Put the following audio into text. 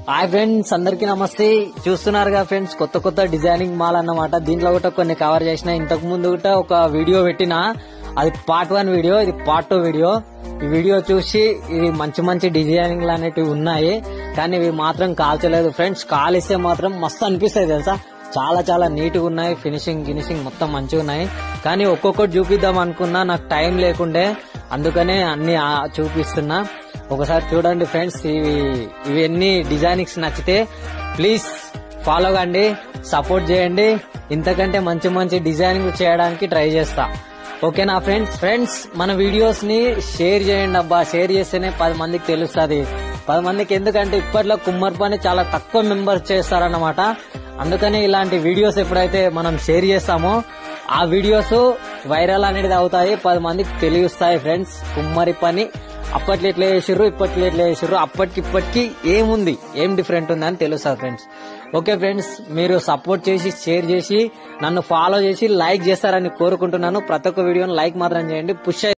hi friends అందరికీ నమస్తే చూస్తున్నారుగా ఫ్రెండ్స్ కొత్త కొత్త డిజైనింగ్ మాల్ అన్నమాట దీంట్లో కూడా కొన్ని కవర్ చేసిన ఇంతకు ముందు కూడా ఒక వీడియో పెట్టిన అది పార్ట్ వన్ వీడియో ఇది పార్ట్ టూ వీడియో ఈ వీడియో చూసి ఇవి మంచి మంచి డిజైనింగ్లు అనేటివి ఉన్నాయి కానీ ఇవి మాత్రం కాల్చలేదు ఫ్రెండ్స్ కాలిస్తే మాత్రం మస్తు అనిపిస్తాయి తెలుసా చాలా చాలా నీట్ గా ఉన్నాయి ఫినిషింగ్ గినిషింగ్ మొత్తం మంచిగా ఉన్నాయి కానీ ఒక్కొక్కటి చూపిద్దాం అనుకున్నా నాకు టైం లేకుండే అందుకనే అన్ని ఆ చూపిస్తున్నా ఒకసారి చూడండి ఫ్రెండ్స్ ఇవి ఇవన్నీ డిజైనింగ్స్ నచ్చితే ప్లీజ్ ఫాలో కండి సపోర్ట్ చేయండి ఇంతకంటే మంచి మంచి డిజైనింగ్ చేయడానికి ట్రై చేస్తా ఓకేనా ఫ్రెండ్స్ ఫ్రెండ్స్ మన వీడియోస్ ని షేర్ చేయండి అబ్బా షేర్ చేస్తేనే పది మందికి తెలుస్తుంది పది మందికి ఎందుకంటే ఇప్పట్లో కుమ్మరి పని చాలా తక్కువ మెంబర్స్ చేస్తారన్నమాట అందుకని ఇలాంటి వీడియోస్ ఎప్పుడైతే మనం షేర్ చేస్తామో ఆ వీడియోస్ వైరల్ అనేది అవుతాయి పది మందికి తెలియస్తాయి ఫ్రెండ్స్ కుమ్మరి పని అప్పట్లో ఎట్లా చేసిర్రు ఇప్పట్లో ఎట్లా చేసిర్రు అప్పటికి ఇప్పటికి ఏముంది ఏం డిఫరెంట్ ఉంది అని తెలుస్తుంది ఫ్రెండ్స్ ఓకే ఫ్రెండ్స్ మీరు సపోర్ట్ చేసి షేర్ చేసి నన్ను ఫాలో చేసి లైక్ చేస్తారని కోరుకుంటున్నాను ప్రతి ఒక్క వీడియోని లైక్ మాత్రం చేయండి పుష్